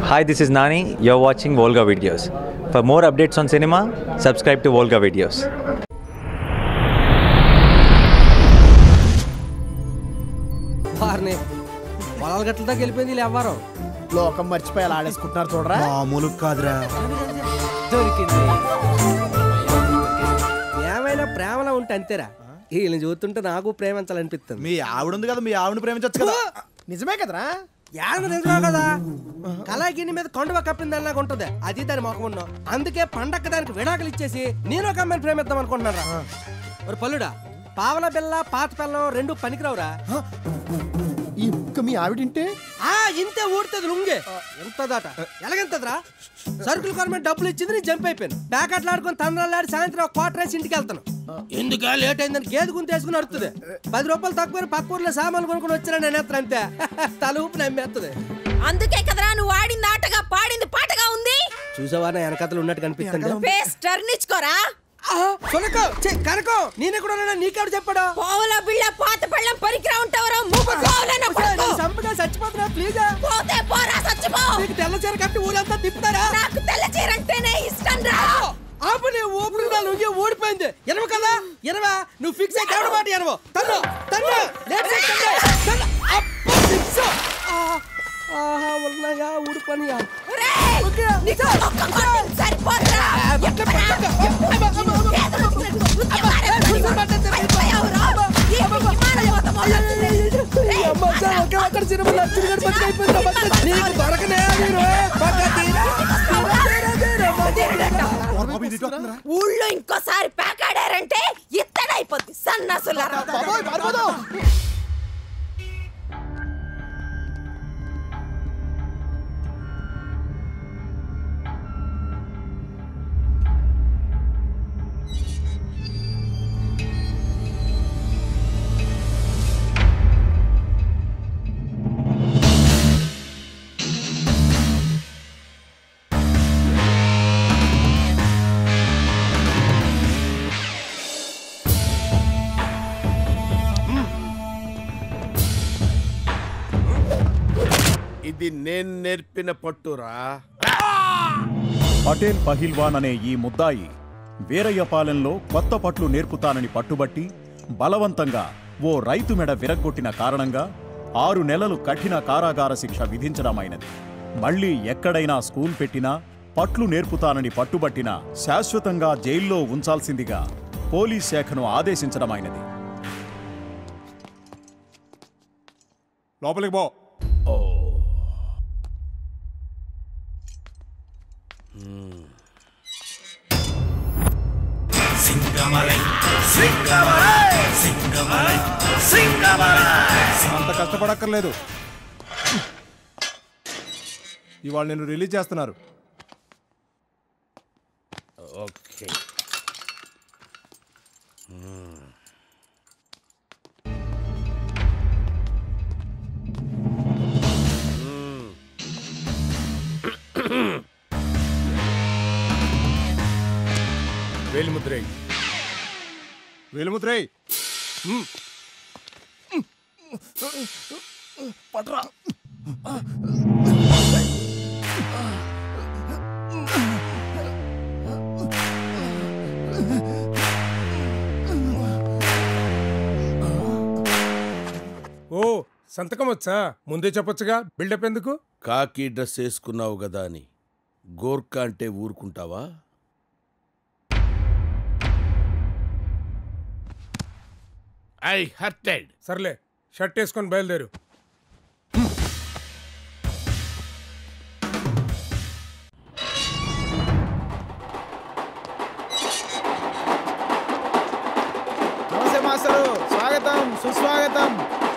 Hi, this is Nani. You're watching Volga Videos. For more updates on cinema, subscribe to Volga Videos. వారిని పొలాల గట్ల దాకా వెళ్ళిపోయింది వీళ్ళు ఎవ్వరం లోకం మర్చిపోయి అలా ఆడేసుకుంటున్నారు చూడరా మామూలు కాదురా దొరికింది ఏమైనా ప్రేమలో ఉంటే అంతేరా వీళ్ళని చూస్తుంటే నాకు ప్రేమించాలనిపిస్తుంది మీ ఆవిడ ఉంది కదా మీ ఆవిడని ప్రేమించచ్చు కదా నిజమే కదరా యాడ నిజమా కదా కళాగిని మీద కొండవ కప్పిందల్లాగా ఉంటది అది దాని మొఖం ఉన్నాం అందుకే పండక్క దానికి విడాకులు ఇచ్చేసి నేను ఒక అమ్మాయిని ప్రేమిద్దాం అనుకుంటున్నారా ఒక పల్లుడా పావల బిల్ల పాత పిల్లం రెండు పనికిరావురా ఈ ముక్క మీ ఆవిడింటే ఆ ఇంతే ఊడుతుంది లుంగే ఎంతదాట ఎలాగెంతదిరా సరుకులు కొనమని డబ్బులు ఇచ్చింది నేను జంప్ అయిపోయాను బ్యాక్ ఆడుకొని తండ్రాలాడి సాయంత్రం ఒక క్వార్టర్ వేసి ఇంటికి వెళ్తాను ఎందుకు లేట్ అయిందని గేదె గుంత వేసుకుని అడుతుంది పది రూపాయలు తక్కువ పక్క ఊర్లో సామాన్లు కొనుక్కొని వచ్చినా నేను ఎత్తను అంతే తల ఊపి నమ్మేస్తుంది అందుకే కదరా నువ్వు ఆడింది ఆటగా పాడింది పాటగా ఉంది చూసావా నా వెనకతలు ఉన్నట్టు కనిపిస్తుంది ఫేస్ టర్న్ ఇచ్చుకోరా కొనకో కనకో నేను ఎక్కడ ఉన్నా నీకెవడు చెప్పాడు పోవల బిళ్ళ పాత పళ్ళం పరికిరా ఉంటావరా మూపు పోవలన కొడుకు సంపగా చచ్చిపోతున్నా ప్లీజ్ పోతే పోరా సచ్చిపో నీకు తెల్ల చీర కట్టి ఊరంతా తిప్పుతారా నాకు తెల్ల చీర అంటేనే ఇష్టం రా ఆపు నీ ఊపిరి నా లుంగి ఊడిపోయింది ఎనవ కదా ఎనవ నువ్వు ఫిక్స్ అయ్యి ఎవడ మాట ఎనవ తన్ను తన్ను లేట్ చేయి, తన్ను. తన్ను. అబ్బా, ఫిక్స్. ఆ, ఆహా ఉన్నాయా ఊడిపోనియా ఒరేయ్, ఓకే. నీకు ఒక్క కొట్టింది సరిపోదురా. ఎప్పుడా? ఎప్పుడు? ఏదో వచ్చినట్టు ఉద్యమాలే పడి పడిపోయావురా. ఈ విమానం మొత్తం వస్తుంది. రేయ్, అమ్మ, సార్, ఒకే ఒక్కడి సినిమా నా చిరుగడ బతికి అయిపోయింది. అమ్మ, నీకు దొరకనే మీరు పక్క తీరా. ఊళ్ళో ఇంకోసారి ప్యాకాడారంటే ఇత్తడైపోద్ది సన్నసులారా బాబోయ్ పారిపోదు ఇది నేను నేర్పిన పట్టురా పటేల్ పహిల్వాన్ అనే ఈ ముద్దాయి వీరయ్యపాలెంలో కొత్త పట్లు నేర్పుతానని పట్టుబట్టి బలవంతంగా ఓ రైతు మెడ విరగ్గొట్టిన కారణంగా ఆరు నెలలు కఠిన కారాగార శిక్ష విధించడమైనది మళ్ళీ ఎక్కడైనా స్కూల్ పెట్టినా పట్లు నేర్పుతానని పట్టుబట్టినా శాశ్వతంగా జైల్లో ఉంచాల్సిందిగా పోలీస్ శాఖను ఆదేశించడమైనది లోపలికి పో అంత కష్టపడక్కర్లేదు ఇవాళ నేను రిలీజ్ చేస్తున్నారు ఓకే వేలిముద్రై వేలిముద్రై పట్రా ఓ సంతకం వచ్చా ముందే చెప్పొచ్చుగా బిల్డప్ ఎందుకు కాకి డ్రెస్ వేసుకున్నావు కదా అని గోర్ఖా అంటే ఊరుకుంటావా ఐ హర్టెడ్ సర్లే షర్ట్ వేసుకొని బయలుదేరు నమస్తే మాస్టరు స్వాగతం సుస్వాగతం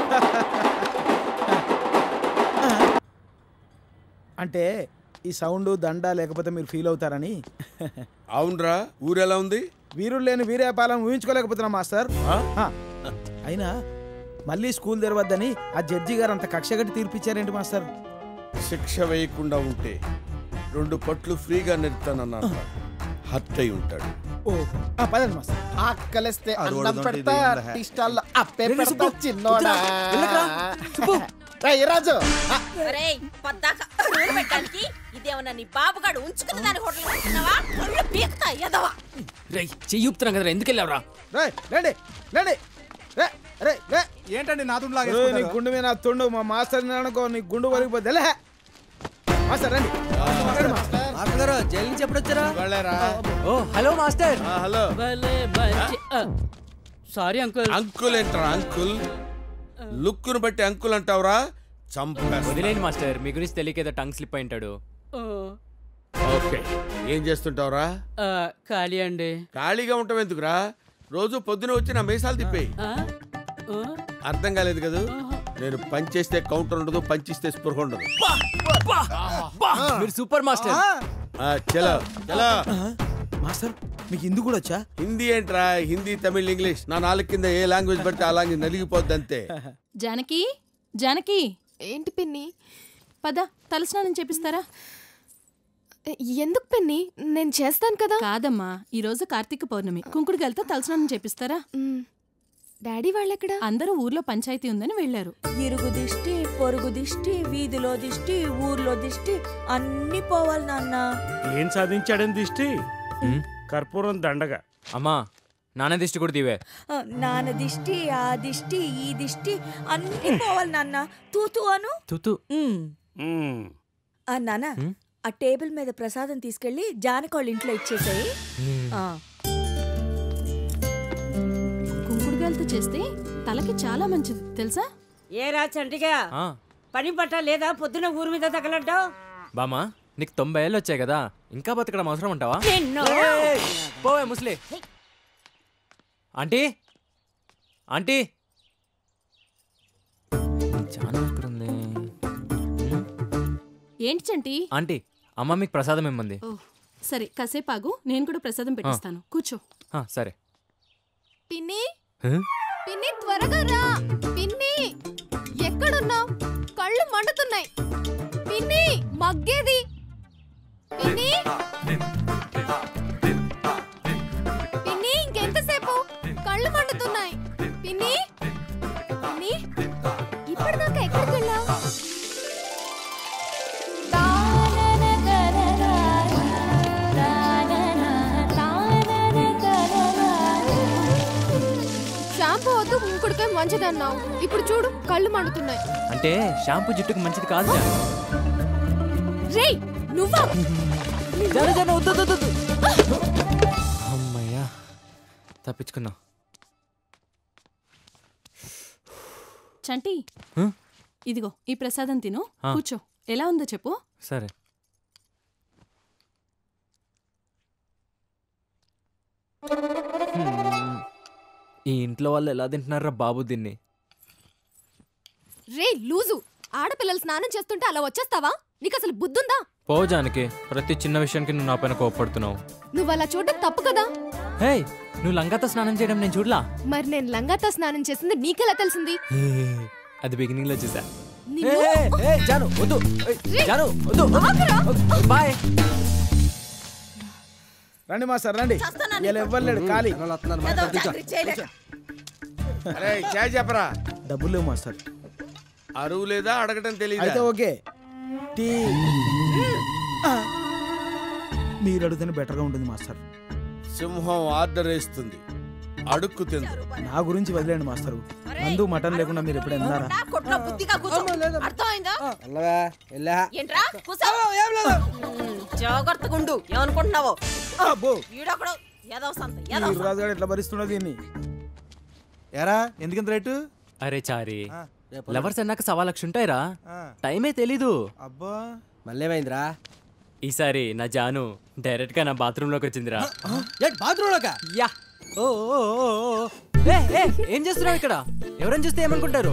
అంటే ఈ సౌండ్ దండ లేకపోతే మీరు ఫీల్ అవుతారని అవునరా ఊరెలా ఉంది వీరుడు లేని వీరేపాలెం ఊహించుకోలేకపోతున్నా మాస్టర్ ఆ, అయినా మళ్ళీ స్కూల్ తెరవద్దని ఆ జడ్జి గారు అంత కక్షగట్టి తీర్పిచ్చారేంటి మాస్టర్ శిక్ష వేయకుండా ఉంటే రెండు పట్లు ఫ్రీగా నెడతానన్నా హర్ట్ అయి ఉంటాడు ఓ ఆ, పదండి మాస్టర్ ఆకలిస్తే అన్నం అదోడిదంటే పెడతా ఇదేందా? టీ స్టాల్లో అప్పే పెడతా చిన్నోడా రేయ్ రాజు ఆ, ఒరేయ్, పద్దాక రూల్ పెట్టడానికి ఇదేమన్నా నీ బాబుగాడు ఉంచుకున్న దాని హోటల్ ఉంటున్నావా ఒళ్ళు పీకుతా ఎదవా రేయ్ చెయ్యి ఊపుతున్నాం కదరా ఎందుకు వెళ్ళావురా రేయ్ రండి రండి రే రే రే ఏంటండి నా దుండు ఓ, నీ గుండు మీద నా తుండు మా మాస్టర్ అనుకో నీ గుండు వరిగిపోతే లే మాస్టర్ రండి రండి, మాస్టర్. మాస్టర్ గారు జైలు నుంచి ఎప్పుడు వచ్చారా వాళ్ళేరా ఓ హలో మాస్టర్ ఆ, హలో సారీ అంకుల్ అంకుల్ ఏంట్రా అంకుల్ లుక్కును బట్టి అంకుల్ అంటావురా చంపేస్తా వదిలేండి మాస్టర్ మీ గురించి తెలియక ఏదో టంగ్ స్లిప్ అయి ఉంటాడు ఓకే ఏం చేస్తుంటావురా ఖాళీ అండి ఖాళీగా ఉంటావు ఎందుకురా రోజు పొద్దున వచ్చి నా మీసాలు తిప్పేయి అర్థం కాలేదు కదా నేను పంచేస్తే కౌంటర్ ఉండదు పంచిస్తే స్పృహ ఉండదు మీరు సూపర్ మాస్టర్ ఆ, చలో చలో మాస్టర్ మీకు హిందీ కూడా వచ్చా హిందీ ఏంట్రా హిందీ తమిళ్ ఇంగ్లీష్ నా నాలుగు కింద ఏ లాంగ్వేజ్ పడితే ఆ లాంగ్వేజ్ నలిగిపోద్ది అంతే జానకి జానకి ఏంటి పిన్ని పద తలస్నానం చేపిస్తారా ఎందుకు పిన్ని నేను చేస్తాను కదా కాదమ్మా ఈ రోజు కార్తీక పౌర్ణమి కుంకుడుగాలతో తలస్నానం చేపిస్తారా మ్, డాడీ వాళ్ళెక్కడ అందరూ ఊర్లో పంచాయతీ ఉందని వెళ్లారు ఇరుగు దిష్టి పొరుగు దిష్టి వీధిలో దిష్టి ఊర్లో దిష్టి అన్ని పోవాలి నాన్న ఏం సాధించాడని దిష్టి కర్పూరం దండగా అమ్మా నాన్న దిష్టి కూడా తీవే నాన్న దిష్టి ఆ దిష్టి ఈ దిష్టి అన్ని పోవాలి నాన్న తూతూ అను తుతు ఉమ్. మ్మ్. ఆ నాన్న ఆ టేబుల్ మీద ప్రసాదం తీసుకెళ్లి జానకోళ్ళ ఇంట్లో ఇచ్చేసాయి కుంకుడుగాలతో చేస్తే తలకి చాలా మంచిది తెలుసా ఏరా చంటిగా ఆ, పని పట్ట లేదా పొద్దున ఊరి మీద తగలడ్డావు బామా నీకు తొంభై ఏళ్ళు వచ్చాయి కదా ఇంకా బతకడం అవసరం ఉంటావా నిన్ను. ఏయ్, పోవే ముస్లి ఆంటీ ఆంటీ చాలా ఎక్కడుంది ఏంటి చంటి ఆంటీ అమ్మ మీకు ప్రసాదం ఇమ్మంది ఓ సరే కాసేపు ఆగు నేను కూడా ప్రసాదం పెట్టిస్తాను కూర్చో ఆ, సరే పిన్ని హ? పిన్ని త్వరగా రా పిన్ని ఎక్కడున్నావు కళ్ళు మండుతున్నాయి పిన్ని మగ్గేది పిన్ని పిన్ని ఇంకెంతసేపు కళ్ళు మండుతున్నాయి పిన్ని పిన్ని ఇప్పటిదాకా ఎక్కడికి వెళ్ళావు షాంపూ వద్దు ఇంకుడికే మంచిదన్నావు ఇప్పుడు చూడు కళ్ళు మండుతున్నాయి అంటే షాంపూ జుట్టుకు మంచిది కాదు జాను. రేయ్ నువ్వా జాను, జాను, వద్దు, వద్దు, వద్దు. అమ్మయ్యా తప్పించుకున్నా చంటి హ? ఇదిగో ఈ ప్రసాదం తిను ఆ. కూర్చో ఎలా ఉందో చెప్పు సరే హ్మ్. ఈ ఇంట్లో వాళ్ళు ఎలా తింటున్నారా బాబు దీన్ని రే లూజు ఆడపిల్లలు స్నానం చేస్తుంటే అలా వచ్చేస్తావా నీకు అసలు బుద్ధుందా పో జానకి ప్రతి చిన్న విషయానికి నువ్వు నా పైన కోపడుతున్నావు నువ్వు అలా చూడడం తప్పు కదా హే నువ్వు లంగాతో స్నానం చేయడం నేను చూడలా మరి నేను లంగాతో స్నానం చేసింది నీకెలా తెలిసింది అది బిగినింగ్ లో చూసా నిన్ను- ఏయ్, ఏయ్, ఏయ్, జాను వద్దు ఏయ్, జాను వద్దు బాయ్ రండి మాస్టర్ రండి ఇలా ఇవ్వలేడు ఖాళీ అరే చాయ్ చెప్పరా డబ్బులు లేవు మాస్టర్ అరువు లేదా అడగటం అయితే తెలియదు ఓకే టీ ఆ. మీరు అడిగితేనే బెటర్గా ఉంటుంది మాస్టర్ సింహం ఆర్డర్ వేస్తుంది అడుక్కు తిందు నా గురించి వదిలేండి మాస్టర్ మందు మటన్ లేకుండా మీరు ఎప్పుడు విన్నారా నా కొట్లో బుద్ధిగా కూర్చో అర్థమైందా వెళ్ళవా వెళ్ళా ఏంట్రా కూసో మ్, జాగ్రత్తగా ఉండు ఏమనుకుంటున్నావో అబ్బో ఈడొకడు ఏదో సంత ఈ ఏదో రాజు గారు ఎట్లా భరిస్తున్నా దీన్ని ఎరా ఎందుకంత రేటు అరే చారి లవర్స్ అన్నాక సవా లక్ష ఉంటాయిరా టైమే తెలీదు అబ్బా మళ్ళీ ఏమైందిరా ఈసారి నా జాను డైరెక్ట్ గా నా బాత్రూమ్ లోకి వచ్చిందిరా ఏంటి బాత్రూమ్ లోకా యా ఓ ఓ, ఓ, ఓ. ఏ, ఏ, ఏం చేస్తున్నావు ఇక్కడ ఎవరైనా చూస్తే ఏమనుకుంటారు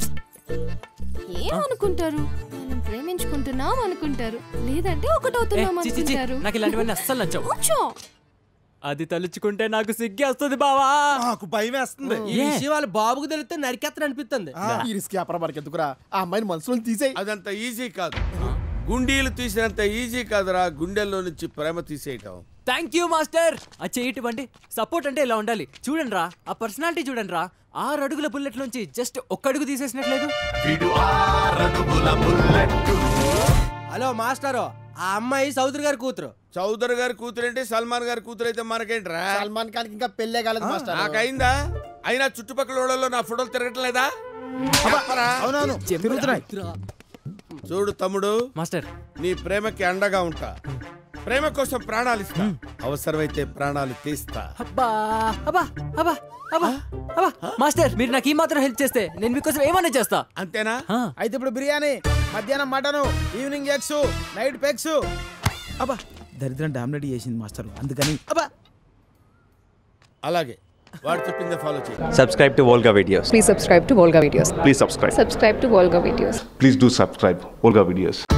ఏమనుకుంటారు మనం ప్రేమించుకుంటున్నాం అనుకుంటారు లేదంటే ఏ, ఒకటవుతున్నాం చి, చి, చి, అనుకుంటారు నాకు ఇలాంటివన్నీ అస్సలు నచ్చవు కూర్చో అది తలుచుకుంటే నాకు సిగ్గి వస్తుంది బావా నాకు భయం వేస్తుంది ఈ విషయం వాళ్ళ బాబుకు తెలిస్తే నరికేత్తని అనిపిస్తుంది ఈ రిస్క్ వ్యాపారం మనకి ఎందుకురా ఆ అమ్మాయిని మనసులో తీసేయి అదంత ఈజీ కాదు గుండీలు తీసినంత ఈజీ కాదురా గుండెల్లో నుంచి ప్రేమ తీసేయటం థ్యాంక్ యూ మాస్టర్ ఆ చేయటువంటి సపోర్ట్ అంటే ఇలా ఉండాలి చూడండి రా ఆ పర్సనాలిటీ చూడండి రా ఆరు అడుగుల బుల్లెట్ నుంచి జస్ట్ ఒక్క అడుగు తీసేసినట్లేదు హలో మాస్టారు ఆ అమ్మాయి చౌదరి గారి కూతురు చౌదరి గారి కూతురు అంటే సల్మాన్ గారి కూతురు అయితే మనకేంట్రా సల్మాన్ ఖాన్ ఇంకా పెళ్ళే కాలేదు మాస్టర్ నాకైందా అయినా చుట్టుపక్కల వాళ్ళలో నా ఫోటోలు తిరగట్లేదా చెప్పరా? అవునవును తిరుగుతున్నాయి చూడు తమ్ముడు మాస్టర్ నీ ప్రేమకి అండగా ఉంటా ప్రేమ కోసం ప్రాణాలు ఇస్తా అవసరమైతే ప్రాణాలు తీస్తా అబ్బా అబ్బా అబ్బా అబ్బా అబ్బా మాస్టర్ మీరు నాకు ఈ మాత్రం హెల్ప్ చేస్తే నేను మీకోసం ఏమన్నా చేస్తా అంతేనా అయితే ఇప్పుడు బిర్యానీ మధ్యాహ్నం mutton evening eggs night pegs అబ్బా దరిద్రం డామినేట్ చేసింది మాస్టర్ అందుకని అబ్బా అలాగే వాడు చెప్పిందే ఫాలో చేయి Subscribe to Volga videos. Please subscribe to Volga Videos. Please subscribe. Subscribe to Volga Videos. Please do subscribe. Volga videos.